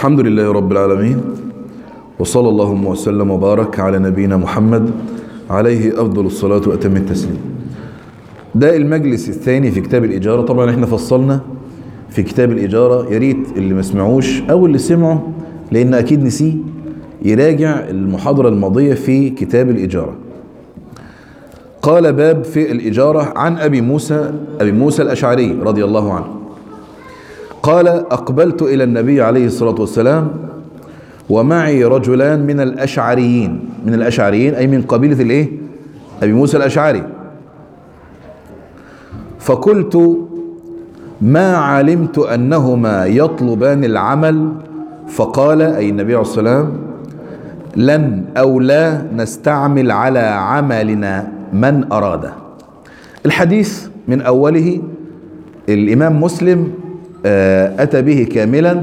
الحمد لله رب العالمين وصلى اللهم وسلم وبارك على نبينا محمد عليه أفضل الصلاة وأتم التسليم ده المجلس الثاني في كتاب الإجارة طبعا احنا فصلنا في كتاب الإجارة يا ريت اللي ما سمعوش أو اللي سمعوا لأن أكيد نسيه يراجع المحاضرة الماضية في كتاب الإجارة قال باب في الإجارة عن أبي موسى أبي موسى الأشعري رضي الله عنه قال أقبلت إلى النبي عليه الصلاة والسلام ومعي رجلان من الأشعريين من الأشعريين أي من قبيلة الإيه أبي موسى الأشعري فقلت ما علمت أنهما يطلبان العمل فقال أي النبي عليه الصلاة والسلام لن أو لا نستعمل على عملنا من أراده الحديث من أوله الإمام مسلم أتى به كاملا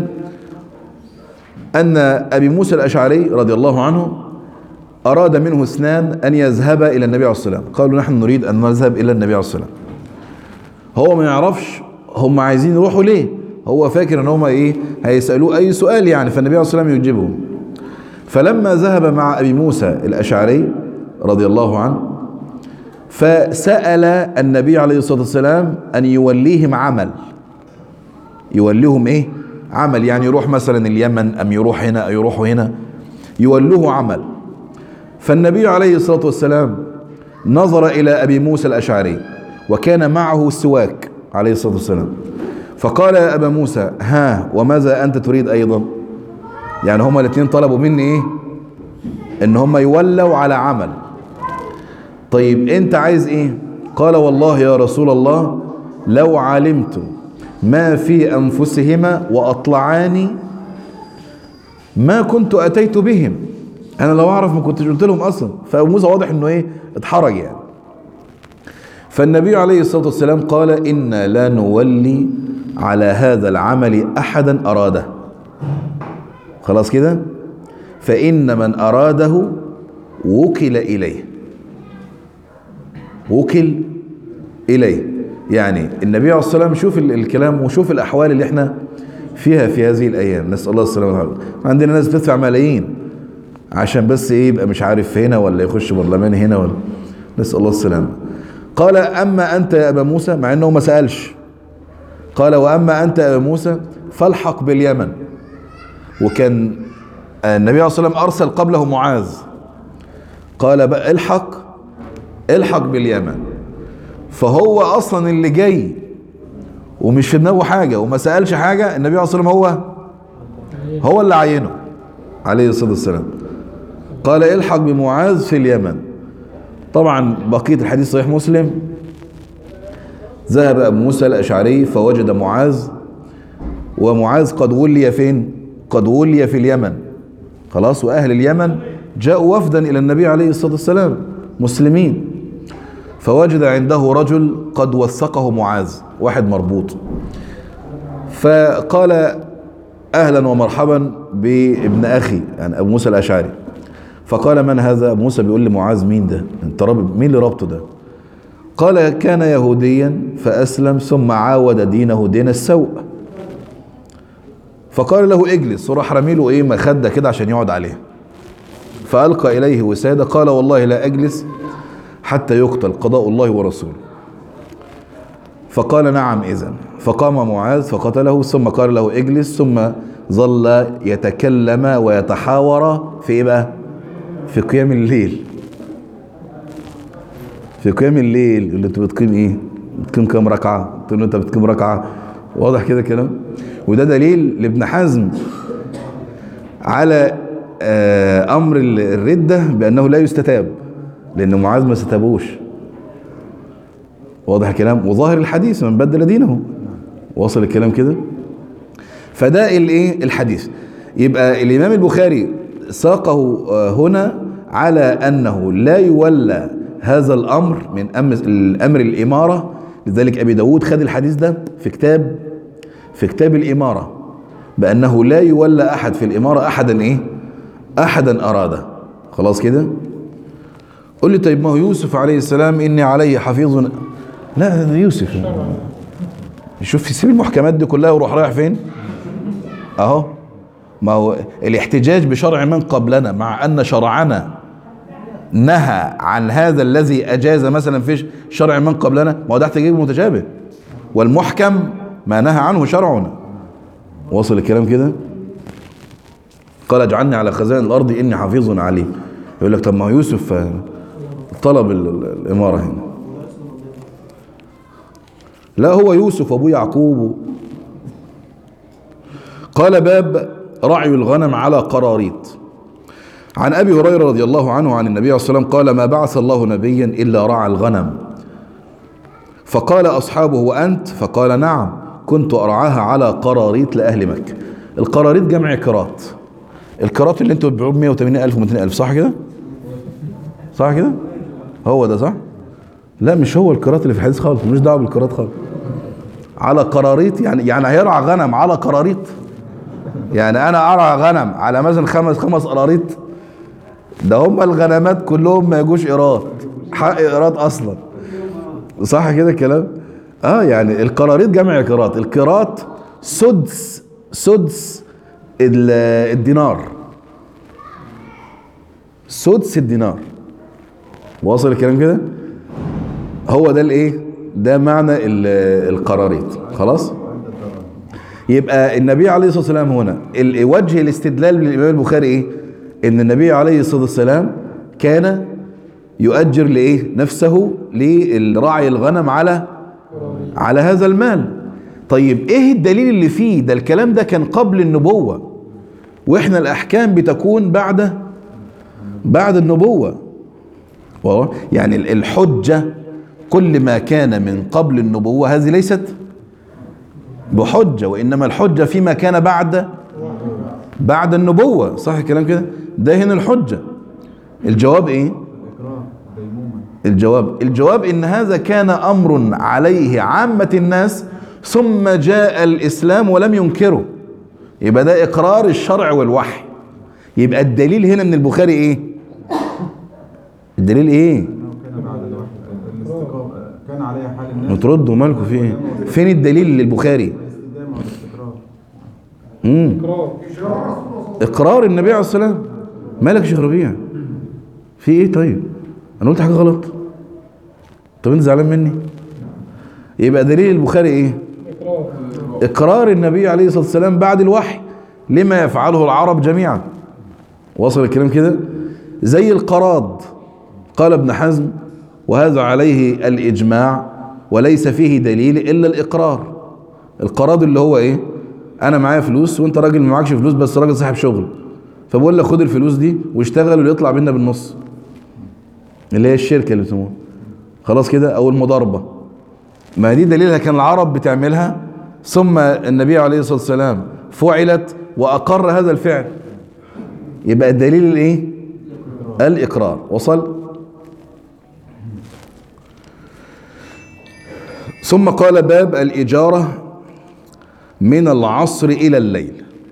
أن أبي موسى الأشعري رضي الله عنه أراد منه اثنان أن يذهب إلى النبي عليه الصلاة والسلام قالوا نحن نريد أن نذهب إلى النبي عليه الصلاة والسلام هو ما يعرفش هم عايزين يروحوا ليه هو فاكر ان هم ايه هيسألوه اي سؤال يعني فالنبي عليه الصلاة والسلام يجيبهم فلما ذهب مع ابي موسى الاشعري رضي الله عنه فسأل النبي عليه الصلاة والسلام ان يوليهم عمل يوليهم ايه عمل يعني يروح مثلا اليمن ام يروح هنا او يروح هنا يولوه عمل فالنبي عليه الصلاة والسلام نظر الى ابي موسى الاشعري وكان معه السواك عليه الصلاة والسلام فقال يا أبا موسى ها وماذا أنت تريد أيضا يعني هما الاثنين طلبوا مني إيه إن هما يولوا على عمل طيب أنت عايز إيه قال والله يا رسول الله لو علمت ما في أنفسهما وأطلعاني ما كنت أتيت بهم أنا لو أعرف ما كنتش قلت لهم أصلا فأبو موسى واضح إنه إيه اتحرج يعني فالنبي عليه الصلاة والسلام قال إنا لا نولي على هذا العمل أحدا أراده خلاص كده فإن من أراده وكل إليه وكل إليه يعني النبي عليه الصلاة والسلام شوف الكلام وشوف الأحوال اللي احنا فيها في هذه الأيام نسأل الله السلامة والعافية عندنا ناس بتدفع ملايين عشان بس ايه يبقى مش عارف هنا ولا يخش برلمان هنا ولا نسأل الله السلامة قال أما أنت يا أبا موسى مع أنه ما سألش قال وأما أنت يا أبا موسى فالحق باليمن وكان النبي عليه الصلاة والسلام أرسل قبله معاذ قال بقى الحق الحق باليمن فهو أصلا اللي جاي ومش في دماغه حاجة وما سألش حاجة النبي عليه الصلاة والسلام هو هو اللي عينه عليه الصلاة والسلام قال الحق بمعاذ في اليمن طبعا بقية الحديث صحيح مسلم ذهب أبو موسى الأشعري فوجد معاذ ومعاذ قد ولي فين قد ولي في اليمن خلاص وأهل اليمن جاءوا وفدا إلى النبي عليه الصلاة والسلام مسلمين فوجد عنده رجل قد وثقه معاذ واحد مربوط فقال أهلا ومرحبا بابن أخي يعني أبو موسى الأشعري فقال من هذا موسى بيقول لمعاذ مين ده انت رابط مين اللي ربطه ده قال كان يهوديا فأسلم ثم عاود دينه دين السوء فقال له اجلس وراح رميله ايه مخدة كده عشان يقعد عليها فألقى إليه وسادة قال والله لا أجلس حتى يقتل قضاء الله ورسوله فقال نعم إذن فقام معاذ فقتله ثم قال له اجلس ثم ظل يتكلم ويتحاور في ايه بقى في قيام الليل في قيام الليل اللي انت بتقيم ايه بتقيم كام ركعه تقول له انت بتقيم ركعه واضح كده كلام وده دليل لابن حزم على آه امر الرده بانه لا يستتاب لان معاذ ما استتابوش واضح الكلام وظاهر الحديث من بدل دينه واصل الكلام كده فده الايه الحديث يبقى الامام البخاري ساقه هنا على أنه لا يولى هذا الأمر من أمر الأمر الإمارة لذلك أبي داود خد الحديث ده في كتاب في كتاب الإمارة بأنه لا يولى أحد في الإمارة أحدا إيه أحدا أراده خلاص كده قل لي طيب ما هو يوسف عليه السلام إني عليه حفيظ لا ده يوسف شوف يسيب المحكمات دي كلها ويروح رايح فين اهو ما هو الاحتجاج بشرع من قبلنا مع ان شرعنا نهى عن هذا الذي اجاز مثلا في شرع من قبلنا ما هو ده احتجاج متشابه والمحكم ما نهى عنه شرعنا وصل الكلام كده قال اجعلني على خزائن الارض اني حفيظ عليم يقول لك طب ما هو يوسف آه، طلب ال- ال- الاماره هنا لا هو يوسف وابو يعقوب قال باب رعي الغنم على قراريط عن ابي هريره رضي الله عنه عن النبي عليه الصلاه والسلام قال ما بعث الله نبيا الا رعى الغنم فقال اصحابه وانت فقال نعم كنت ارعاها على قراريط لاهل مكه القراريط جمع كرات الكرات اللي انتوا بتبيعوه ب 180000 و200000 صح كده صح كده هو ده صح لا مش هو الكرات اللي في الحديث خالص مش دعوه بالكرات خالص على قراريط يعني يعني هيرعى غنم على قراريط يعني انا ارعى غنم على مثلا خمس خمس قراريط ده هم الغنمات كلهم ما يجوش ايراد حق ايراد اصلا صح كده الكلام اه يعني القراريط جمع كرات الكرات سدس سدس ال- الدينار سدس الدينار واصل الكلام كده هو ده الايه ده معنى ال- القراريط خلاص يبقى النبي عليه الصلاه والسلام هنا ال- وجه الاستدلال للامام البخاري ايه ان النبي عليه الصلاه والسلام كان يؤجر لايه نفسه لرعي الغنم على على هذا المال طيب ايه الدليل اللي فيه ده الكلام ده كان قبل النبوه واحنا الاحكام بتكون بعد بعد النبوه واضح؟ يعني ال- الحجه كل ما كان من قبل النبوه هذه ليست بحجه وانما الحجه فيما كان بعد بعد النبوه صح الكلام كده ده هنا الحجه الجواب ايه الجواب الجواب ان هذا كان امر عليه عامه الناس ثم جاء الاسلام ولم ينكره يبقى ده اقرار الشرع والوحي يبقى الدليل هنا من البخاري ايه الدليل ايه انه كان بعد الوحي الاستقامه كان عليها حال الناس متردوا مالكم في ايه فين الدليل للبخاري الاستدامه والاستقرار امم اقرار النبي عليه الصلاه والسلام مالك يا شيخ ربيع في ايه طيب انا قلت حاجه غلط طب انت زعلان مني يبقى دليل البخاري ايه اقرار النبي عليه الصلاه والسلام بعد الوحي لما يفعله العرب جميعا وصل الكلام كده زي القراض قال ابن حزم وهذا عليه الاجماع وليس فيه دليل الا الاقرار القراض اللي هو ايه انا معايا فلوس وانت راجل ما معكش فلوس بس راجل صاحب شغل فبقول لك خد الفلوس دي واشتغل ويطلع بينا بالنص اللي هي الشركه اللي بيسموها خلاص كده او المضاربه ما دي دليلها كان العرب بتعملها ثم النبي عليه الصلاه والسلام فعلت واقر هذا الفعل يبقى الدليل الايه الاقرار وصل ثم قال باب الاجاره من العصر الى الليل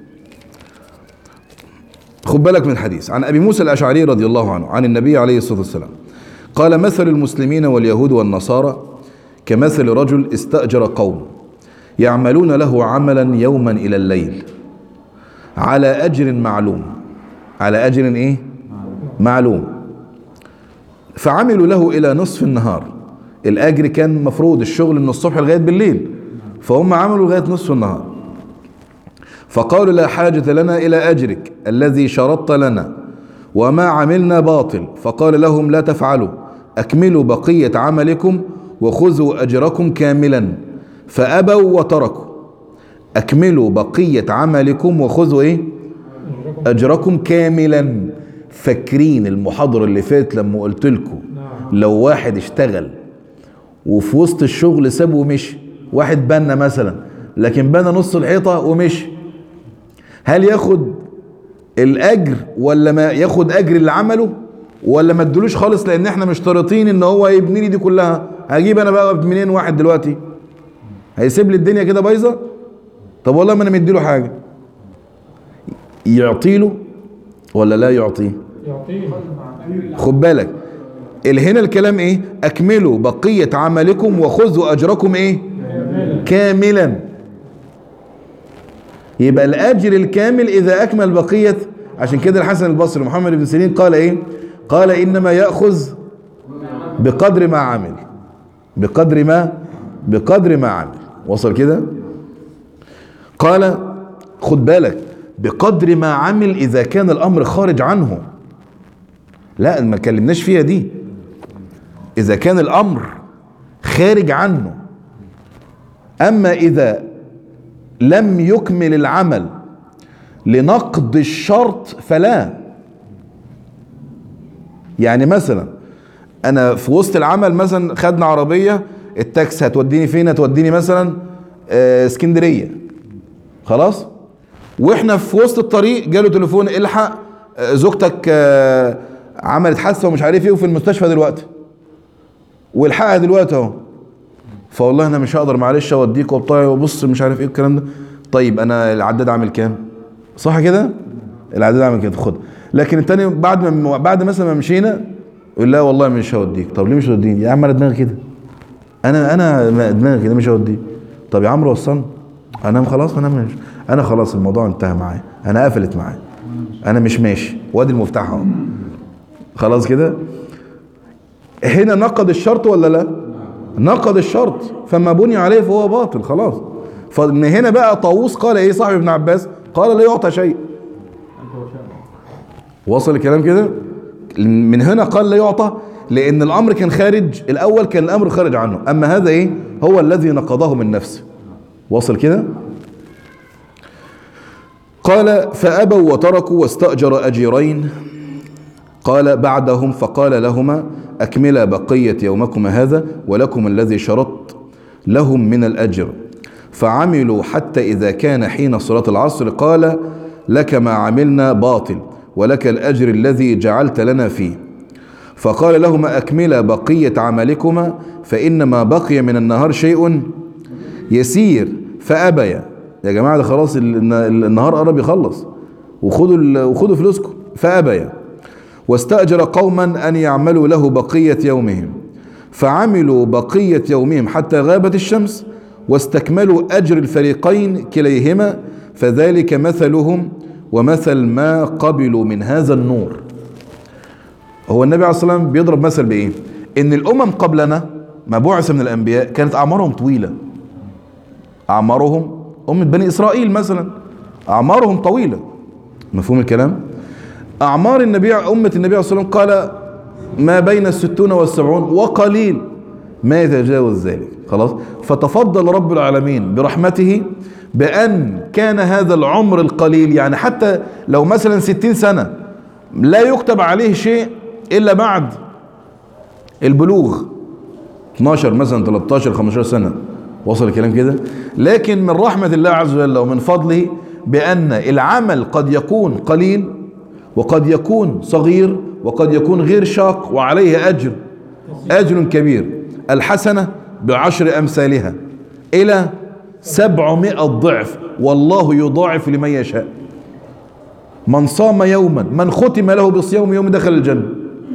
خد بالك من الحديث عن ابي موسى الاشعري رضي الله عنه عن النبي عليه الصلاه والسلام قال مثل المسلمين واليهود والنصارى كمثل رجل استاجر قوم يعملون له عملا يوما الى الليل على اجر معلوم على اجر ايه معلوم فعملوا له الى نصف النهار الاجر كان مفروض الشغل من الصبح لغايه بالليل فهم عملوا لغايه نصف النهار فقالوا لا حاجة لنا إلى أجرك الذي شرطت لنا وما عملنا باطل فقال لهم لا تفعلوا أكملوا بقية عملكم وخذوا أجركم كاملا فأبوا وتركوا أكملوا بقية عملكم وخذوا إيه أجركم كاملا فاكرين المحاضرة اللي فاتت لما قلت لكم لو واحد اشتغل وفي وسط الشغل سابه ومشي واحد بنى مثلا لكن بنى نص الحيطة ومشي هل ياخد الاجر ولا ما ياخد اجر اللي عمله ولا ما ادلوش خالص لان احنا مشترطين ان هو يبني لي دي كلها هجيب انا بقى منين واحد دلوقتي هيسيب لي الدنيا كده بايظه طب والله ما انا مديله حاجه يعطيله ولا لا يعطيه يعطيه خد بالك ال- هنا الكلام ايه اكملوا بقيه عملكم وخذوا اجركم ايه كاملا يبقى الاجر الكامل اذا اكمل بقيه عشان كده الحسن البصري محمد بن سيرين قال ايه قال انما ياخذ بقدر ما عمل بقدر ما بقدر ما عمل وصل كده قال خد بالك بقدر ما عمل اذا كان الامر خارج عنه لا ما كلمناش فيها دي اذا كان الامر خارج عنه اما اذا لم يكمل العمل لنقض الشرط فلا يعني مثلا انا في وسط العمل مثلا خدنا عربيه التاكس هتوديني فين هتوديني مثلا آه، اسكندريه خلاص واحنا في وسط الطريق جاله تليفون الحق آه، زوجتك آه، عملت حادثه ومش عارف ايه وفي المستشفى دلوقتي والحقها دلوقتي اهو فوالله انا مش هقدر معلش اوديك وبتاع وبص مش عارف ايه الكلام ده طيب انا العداد عامل كام صح كده العداد عامل كده خد لكن التاني بعد ما بعد مثلا ما مشينا يقول لا والله مش هوديك طب ليه مش هوديني يا عم انا دماغي كده انا انا دماغي كده مش هوديك طب يا عمرو وصلني انا خلاص انا مش انا خلاص الموضوع انتهى معايا انا قفلت معايا انا مش ماشي وادي المفتاح اهو خلاص كده هنا نقض الشرط ولا لا نقض الشرط فما بني عليه فهو باطل خلاص فمن هنا بقى طاووس قال ايه صاحب ابن عباس قال لا يعطى شيء وصل الكلام كده من هنا قال لا يعطى لان الامر كان خارج الاول كان الامر خارج عنه اما هذا ايه هو الذي نقضه من نفسه وصل كده قال فابوا وتركوا واستاجر اجيرين قال بعدهم فقال لهما أكملا بقية يومكما هذا ولكم الذي شرطت لهم من الأجر فعملوا حتى إذا كان حين صلاة العصر قال لك ما عملنا باطل ولك الأجر الذي جعلت لنا فيه فقال لهما أكملا بقية عملكما فإنما بقي من النهار شيء يسير فأبيا يا جماعة ده خلاص ال- النهار قرب يخلص وخدوا ال- وخدوا فلوسكم فأبيا واستأجر قوما أن يعملوا له بقية يومهم فعملوا بقية يومهم حتى غابت الشمس واستكملوا أجر الفريقين كليهما فذلك مثلهم ومثل ما قبلوا من هذا النور هو النبي عليه الصلاة والسلام بيضرب مثل بإيه إن الأمم قبلنا ما بعث من الأنبياء كانت أعمارهم طويلة أعمارهم أمة بني إسرائيل مثلا أعمارهم طويلة مفهوم الكلام أعمار النبي أمة النبي عليه الصلاة والسلام قال ما بين الستون والسبعون وقليل ما يتجاوز ذلك خلاص فتفضل رب العالمين برحمته بأن كان هذا العمر القليل يعني حتى لو مثلا ستين سنة لا يكتب عليه شيء إلا بعد البلوغ 12 مثلا 13 15 سنة وصل الكلام كده لكن من رحمة الله عز وجل ومن فضله بأن العمل قد يكون قليل وقد يكون صغير وقد يكون غير شاق وعليه أجر أجر كبير الحسنة بعشر أمثالها إلى سبعمائة ضعف والله يضاعف لمن يشاء من صام يوما من ختم له بصيام يوم دخل الجنة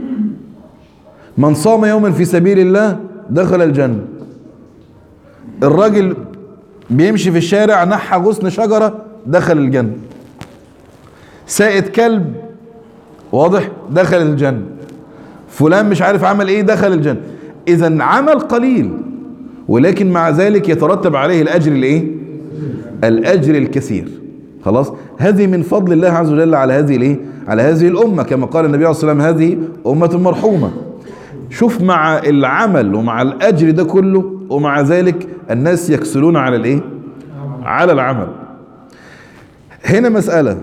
من صام يوما في سبيل الله دخل الجنة الراجل بيمشي في الشارع نحى غصن شجرة دخل الجنة سائد كلب واضح دخل الجنة فلان مش عارف عمل ايه دخل الجنة اذا عمل قليل ولكن مع ذلك يترتب عليه الاجر الايه الاجر الكثير خلاص هذه من فضل الله عز وجل على هذه الايه على هذه الامه كما قال النبي عليه الصلاه والسلام هذه امه مرحومه شوف مع العمل ومع الاجر ده كله ومع ذلك الناس يكسلون على الايه على العمل هنا مساله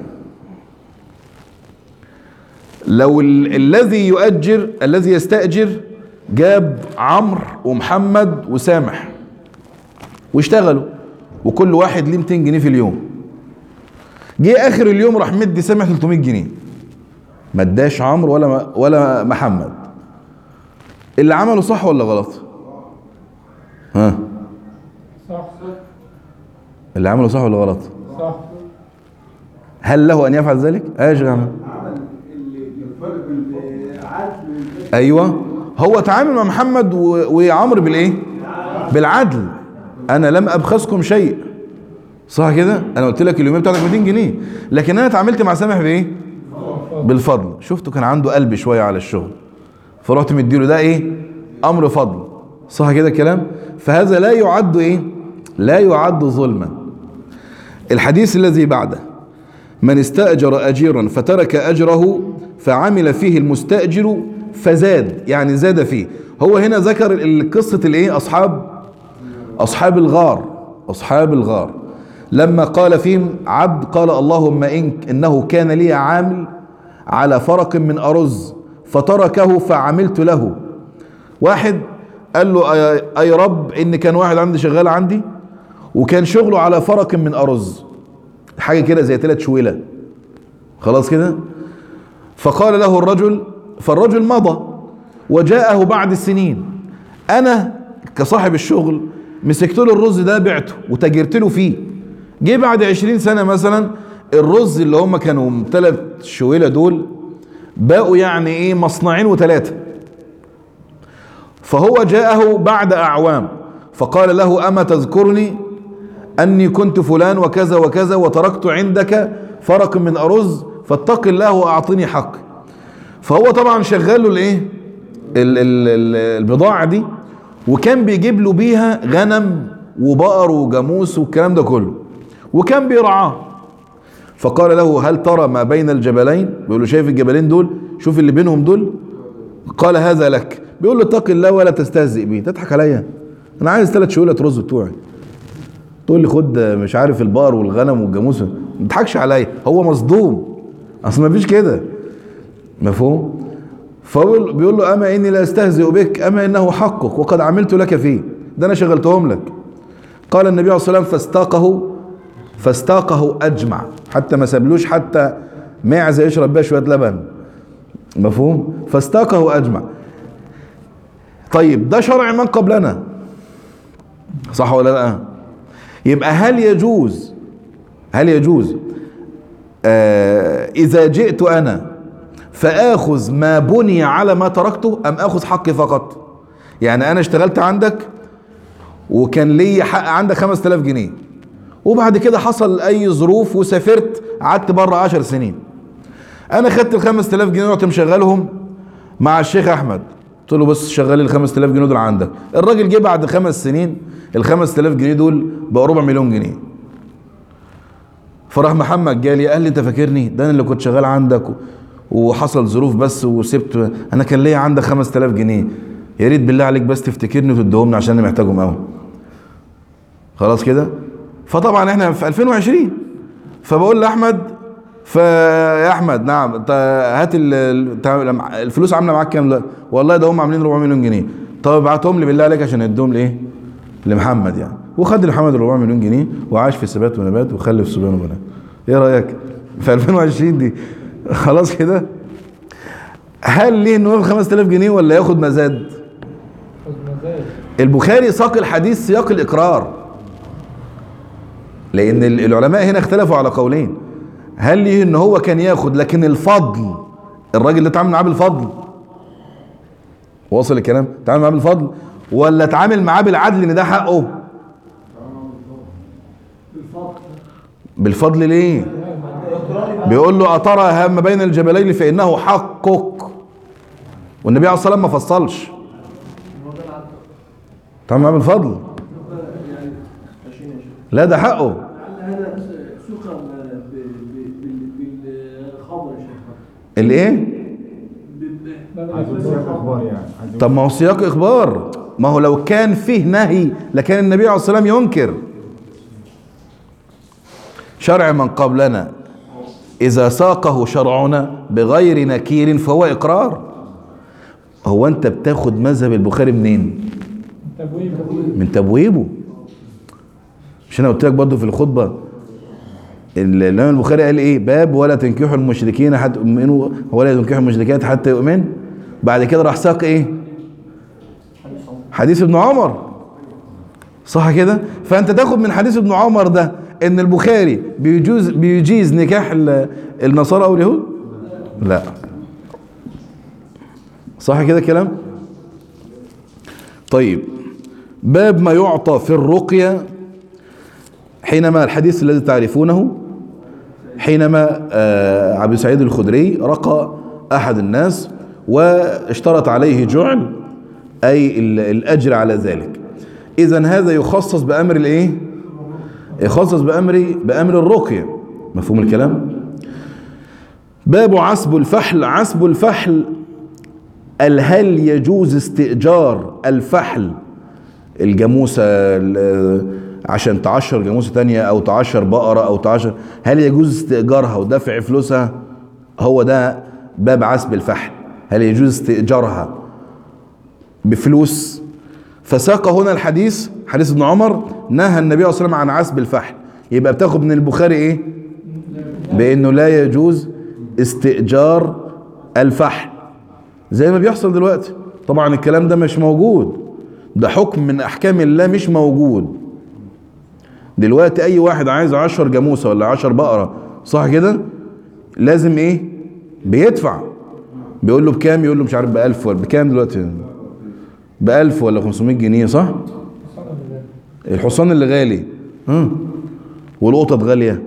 لو ال- الذي يؤجر الذي يستأجر جاب عمرو ومحمد وسامح واشتغلوا وكل واحد ليه 200 جنيه في اليوم جه اخر اليوم راح مدي سامح 300 جنيه ما اداش عمرو ولا ولا محمد اللي عمله صح ولا غلط ها صح اللي عمله صح ولا غلط صح هل له ان يفعل ذلك ايش يا عم عمل اللي الفرق بين العدل والفرق ايوه هو تعامل مع محمد و- وعمرو بالايه بالعدل انا لم ابخسكم شيء صح كده انا قلت لك اليوميه بتاعتك 200 جنيه لكن انا اتعاملت مع سامح بايه بالفضل شفته كان عنده قلب شويه على الشغل فرحت مديله ده ايه امر فضل صح كده الكلام فهذا لا يعد ايه لا يعد ظلما الحديث الذي بعده من استأجر أجيرا فترك أجره فعمل فيه المستأجر فزاد يعني زاد فيه هو هنا ذكر قصة الايه أصحاب أصحاب الغار أصحاب الغار لما قال فيهم عبد قال اللهم إن إنه كان لي عامل على فرق من أرز فتركه فعملت له واحد قال له أي- أي رب إن كان واحد عندي شغال عندي وكان شغله على فرق من أرز حاجة كده زي ثلاث شويلة خلاص كده فقال له الرجل فالرجل مضى وجاءه بعد السنين انا كصاحب الشغل مسكت له الرز ده بعته وتاجرت له فيه جه بعد 20 سنه مثلا الرز اللي هم كانوا ثلاث شويله دول بقوا يعني ايه مصنعين وثلاثه فهو جاءه بعد اعوام فقال له اما تذكرني اني كنت فلان وكذا وكذا وتركت عندك فرق من ارز فاتق الله واعطني حقي فهو طبعا شغال له الايه ال- ال- ال- البضاعه دي وكان بيجيب له بيها غنم وبقر وجاموس والكلام ده كله وكان بيرعاه فقال له هل ترى ما بين الجبلين بيقول له شايف الجبلين دول شوف اللي بينهم دول قال هذا لك بيقول له اتق الله ولا تستهزئ بي تضحك عليا انا عايز ثلاث شويلة رز بتوعي تقول لي خد مش عارف البقر والغنم والجاموس ما تضحكش عليا هو مصدوم اصل ما فيش كده مفهوم فبيقول بيقول له اما اني لا استهزئ بك اما انه حقك وقد عملت لك فيه ده انا شغلتهم لك قال النبي عليه الصلاه والسلام فاستاقه فاستاقه اجمع حتى ما سابلوش حتى معزه يشرب بيها شويه لبن مفهوم فاستاقه اجمع طيب ده شرع من قبلنا صح ولا لا يبقى هل يجوز هل يجوز آه اذا جئت انا فاخذ ما بني على ما تركته ام اخذ حقي فقط يعني انا اشتغلت عندك وكان لي حق عندك 5000 جنيه وبعد كده حصل اي ظروف وسافرت قعدت بره 10 سنين انا خدت ال 5000 جنيه ورحت مشغلهم مع الشيخ احمد قلت له بص شغل ال 5000 جنيه دول عندك الراجل جه بعد خمس سنين ال 5000 جنيه دول بقوا ربع مليون جنيه فراح محمد جالي قال لي انت فاكرني ده انا اللي كنت شغال عندك و- وحصل ظروف بس وسبت انا كان ليا عندك 5000 جنيه يا ريت بالله عليك بس تفتكرني وتديهم لي عشان انا محتاجهم قوي خلاص كده فطبعا احنا في 2020 فبقول لاحمد فيا احمد نعم انت هات ال- ال- انت الفلوس عامله معاك كام دلوقتي؟ والله ده هم عاملين 4 مليون جنيه طب ابعتهم لي بالله عليك عشان اديهم لايه لمحمد يعني وخد لمحمد ال 4 مليون جنيه وعاش في ثبات ونبات وخلف صبيان وبنات ايه رايك في 2020 دي خلاص كده هل ليه انه ياخد 5000 جنيه ولا ياخد مزاد البخاري ساق الحديث سياق الاقرار لان ال- العلماء هنا اختلفوا على قولين هل ليه ان هو كان ياخد لكن الفضل الراجل اللي اتعامل معاه بالفضل واصل الكلام اتعامل معاه بالفضل ولا اتعامل معاه بالعدل ان ده حقه بالفضل ليه بيقول له أترى هام بين الجبلين فإنه حقك والنبي عليه الصلاة والسلام ما فصلش اتعامل معاه بالفضل لا ده حقه لعل هذا سكر ب- ب- بال- بالخبر يا شيخ الايه ب- عايز سياق اخبار يعني عايز طب ما هو سياق اخبار ما هو لو كان فيه نهي لكان النبي عليه الصلاه والسلام ينكر شرع من قبلنا اذا ساقه شرعنا بغير نكير فهو اقرار هو انت بتاخد مذهب البخاري منين من تبويبه مش انا قلت لك برضه في الخطبه ال- الامام البخاري قال ايه باب ولا تنكحوا المشركين حتى يؤمنوا ولا تنكحوا المشركات حتى يؤمن بعد كده راح ساق ايه حديث ابن عمر صح كده فانت تاخد من حديث ابن عمر ده ان البخاري بيجوز بيجيز نكاح ال- النصارى او اليهود لا صح كده كلام طيب باب ما يعطى في الرقية حينما الحديث الذي تعرفونه حينما آه، أبو سعيد الخدري رقى أحد الناس واشترط عليه جعل أي ال- الأجر على ذلك إذا هذا يخصص بأمر الإيه؟ يخصص بأمر بأمر الرقية مفهوم الكلام؟ باب عسب الفحل عسب الفحل ال- هل يجوز استئجار الفحل الجاموسة ال- عشان تعشر جاموسة تانية أو تعشر بقرة أو تعشر هل يجوز استئجارها ودفع فلوسها هو ده باب عسب الفحل هل يجوز استئجارها بفلوس فساق هنا الحديث حديث ابن عمر نهى النبي صلى الله عليه وسلم عن عسب الفحل يبقى بتاخد من البخاري ايه بانه لا يجوز استئجار الفحل زي ما بيحصل دلوقتي طبعا الكلام ده مش موجود ده حكم من احكام الله مش موجود دلوقتي اي واحد عايز عشر جاموسة ولا عشر بقرة صح كده لازم ايه بيدفع بيقول له بكام يقول له مش عارف بألف ولا بكام دلوقتي بألف ولا 500 جنيه صح الحصان اللي غالي ها والقطط غالية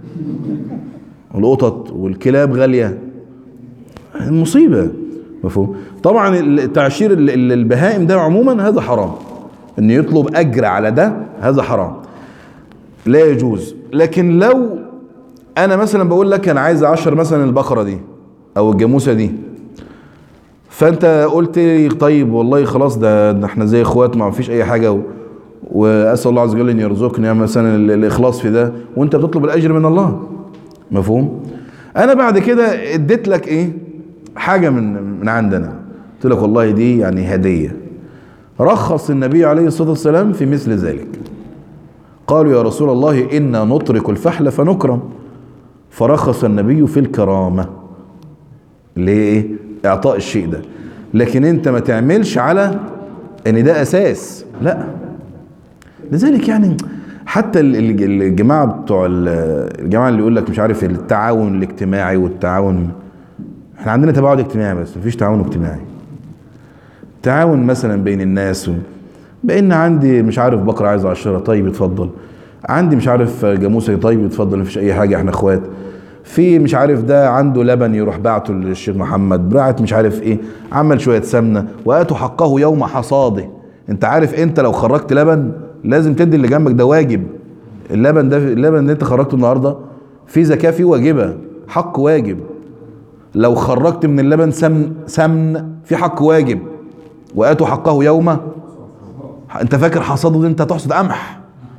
القطط والكلاب غالية مصيبة مفهوم طبعا التعشير ال- ال- البهائم ده عموما هذا حرام ان يطلب اجر على ده هذا حرام لا يجوز لكن لو انا مثلا بقول لك انا عايز اعشر مثلا البقرة دي او الجاموسة دي فانت قلت لي طيب والله خلاص ده, ده احنا زي اخوات ما فيش اي حاجة و... واسال الله عز وجل ان يرزقني مثلا ال- الاخلاص في ده وانت بتطلب الاجر من الله مفهوم انا بعد كده اديت لك ايه حاجة من من عندنا قلت لك والله دي يعني هدية رخص النبي عليه الصلاة والسلام في مثل ذلك قالوا يا رسول الله إنا نترك الفحل فنكرم فرخص النبي في الكرامة ليه ايه اعطاء الشيء ده لكن انت ما تعملش على ان ده اساس لا لذلك يعني حتى ال- ال- الجماعه بتوع ال- الجماعه اللي يقول لك مش عارف التعاون الاجتماعي والتعاون احنا عندنا تباعد اجتماعي بس مفيش تعاون اجتماعي تعاون مثلا بين الناس و... بان عندي مش عارف بقره عايز اعشرها طيب اتفضل عندي مش عارف جاموسه طيب اتفضل مفيش اي حاجه احنا اخوات في مش عارف ده عنده لبن يروح بعته للشيخ محمد بعت مش عارف ايه عمل شويه سمنه واتوا حقه يوم حصاده انت عارف انت لو خرجت لبن لازم تدي اللي جنبك ده واجب اللبن ده اللبن اللي انت خرجته النهارده في زكاه فيه واجبه حق واجب لو خرجت من اللبن سمن سمن في حق واجب واتوا حقه يوم انت فاكر حصاده دي انت تحصد قمح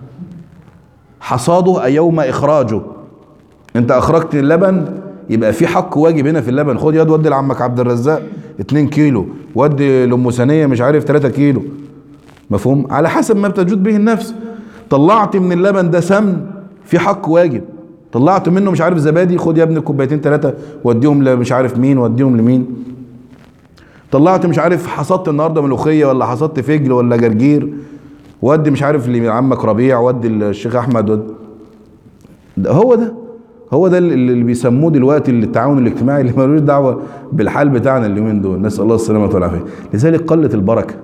حصاده أي يوم اخراجه انت اخرجت اللبن يبقى في حق واجب هنا في اللبن خد يد ودي لعمك عبد الرزاق 2 كيلو ودي لام ثانيه مش عارف 3 كيلو مفهوم على حسب ما بتجود به النفس طلعت من اللبن ده سمن في حق واجب طلعت منه مش عارف زبادي خد يا ابني كوبايتين ثلاثه وديهم لمش عارف مين وديهم لمين طلعت مش عارف حصدت النهارده ملوخيه ولا حصدت فجل ولا جرجير ودي مش عارف لعمك ربيع ودي الشيخ احمد ودي ده هو ده هو ده اللي اللي بيسموه دلوقتي التعاون الاجتماعي اللي ملوش دعوه بالحال بتاعنا اليومين دول نسال الله السلامه والعافيه لذلك قلت البركه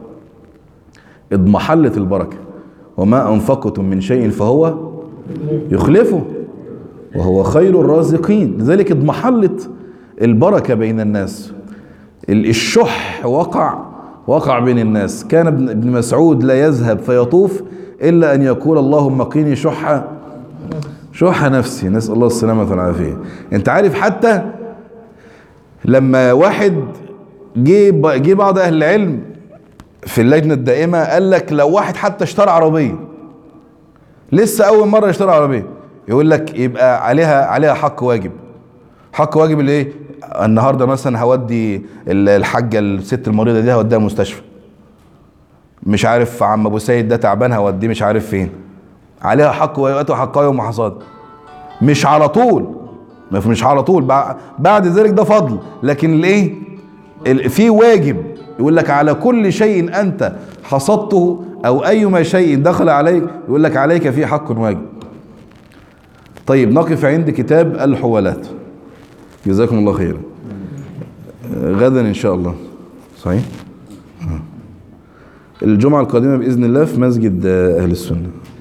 اضمحلت البركه وما انفقتم من شيء فهو يخلفه وهو خير الرازقين لذلك اضمحلت البركه بين الناس ال- الشح وقع وقع بين الناس كان ابن ابن مسعود لا يذهب فيطوف الا ان يقول اللهم قيني شح شح نفسي نسال الله السلامه والعافيه انت عارف حتى لما واحد جه ب- جه بعض اهل العلم في اللجنه الدائمه قال لك لو واحد حتى اشترى عربيه لسه اول مره يشتري عربيه يقول لك يبقى عليها عليها حق واجب حق واجب الايه النهارده مثلا هودي ال- الحاجه الست المريضه دي هوديها مستشفى مش عارف عم ابو سيد ده تعبان هوديه مش عارف فين عليها حق واتوا حقها يوم حصاد مش على طول ما في- مش على طول بع- بعد ذلك ده فضل لكن الايه ال- في واجب يقول لك على كل شيء انت حصدته او ايما شيء دخل عليك يقول لك عليك فيه حق واجب طيب نقف عند كتاب الحوالات جزاكم الله خيرا آه، غدا ان شاء الله صحيح آه. الجمعة القادمة بإذن الله في مسجد آه، أهل السنة